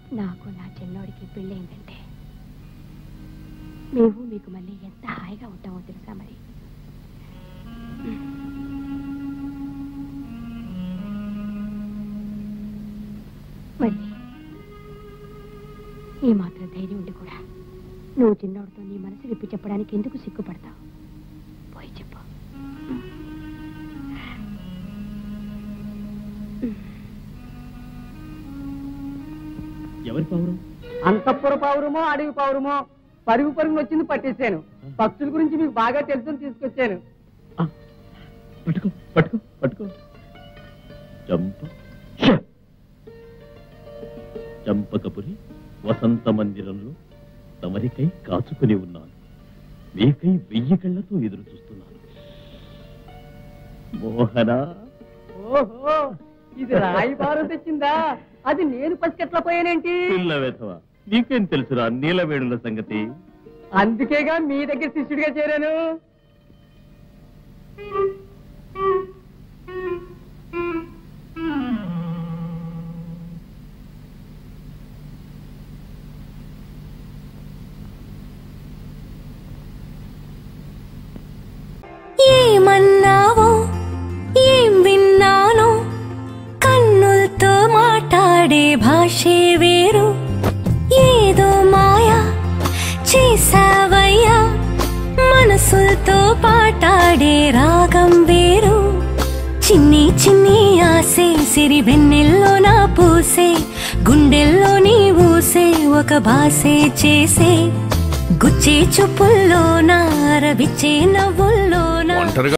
నాకు నా చిన్నోడికి పెళ్ళయిందంటే మేము మీకు మళ్ళీ ఎంత హాయిగా ఉంటామో తెలుసా మరి మళ్ళీ ఈ మాత్రం ధైర్యం ఉండి కూడా నువ్వు చిన్నోడితో నీ మనసు విప్పి చెప్పడానికి ఎందుకు సిగ్గుపడతావు పోయి చెప్పు ఎవరి పౌరం అంతఃపుర పౌరమో అడవి పౌరమో పరుగు పరుగున వచ్చింది పట్టేశాను భక్తుల గురించి మీకు బాగా తెలుసుని తీసుకొచ్చాను ఆ, పట్టుకో పట్టుకో పట్టుకో చంప ష! చంపకపురి వసంత మందిరంలో తమరికై కాచుకుని ఉన్నాను మీకై వెయ్యి కళ్ళతో ఎదురు చూస్తున్నాను మోహనా ఓహో ఇది రాయి బారు తెచ్చిందా అది నేను పసికెట్లా పోయానేంటి పిల్ల వెధవ నీకేం తెలుసురా నీలవేణుల సంగతి అందుకేగా మీ దగ్గర శిష్యుడిగా చేరాను ఏమన్నావో ఏం విన్నానో కన్నులతో మాట్లాడే భాషే వేరు ఏదో మాయా చేసావయ్యా మనసులతో పాటాడే రాగం వేరు చిన్ని చిన్ని ఆసే సిరి వెన్నెల్లో నా పూసే గుండెల్లో నీ ఊసే ఒక భాసే చేసే గుచ్చే చూపుల్లోనా రవిచ్చే నవ్వుల్లోనా ఒంటరిగా